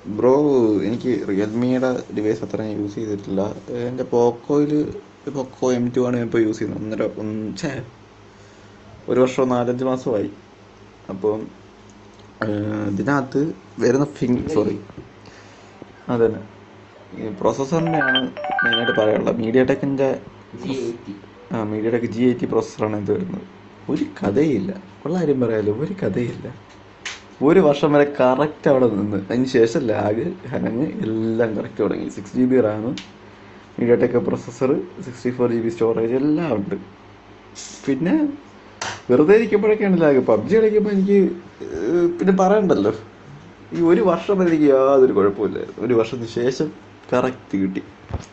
bro എനിക്ക് റിയൽമിയുടെ device അത്ര ഞാൻ യൂസ് ചെയ്തിട്ടില്ല എൻ്റെ പോക്കോയിൽ പോക്കോ എം ടു ആണ് ഞാൻ ഇപ്പോൾ യൂസ് ചെയ്യുന്നത് ഒന്നര ഒന്ന് ഛേ ഒരു വർഷം നാലഞ്ച് മാസമായി അപ്പം ഏഹ്, ഇതിനകത്ത് വരുന്ന ഫിങ് സോറി അതന്നെ ഈ പ്രോസസ്സറിൻ്റെയാണ് മെയിനായിട്ട് പറയാനുള്ളത് മീഡിയ ടെക്കിൻ്റെ ജി എയ്റ്റി ആ മീഡിയ ടെക് ജി എയ്റ്റി പ്രോസസ്സറാണ് ഇത് വരുന്നത് ഒരു കഥയില്ല ഉള്ള കാര്യം പറയാമല്ലോ ഒരു കഥയില്ല ഒരു വർഷം വരെ കറക്റ്റ് അവിടെ നിന്ന് അതിന് ശേഷം ലാഗ് ഹാങ് എല്ലാം കറക്റ്റ് തുടങ്ങി six G B RAM MediaTek processor sixty four G B storage എല്ലാം ഉണ്ട് പിന്നെ വെറുതെ ഇരിക്കുമ്പോഴൊക്കെയാണ് ലാഗ് പബ്ജി കളിക്കുമ്പോൾ എനിക്ക് ഏഹ്, പിന്നെ പറയണ്ടല്ലോ ഈ ഒരു വർഷം വരെ എനിക്ക് യാതൊരു കുഴപ്പമില്ലായിരുന്നു ഒരു വർഷത്തിന് ശേഷം കറക്റ്റ് കിട്ടി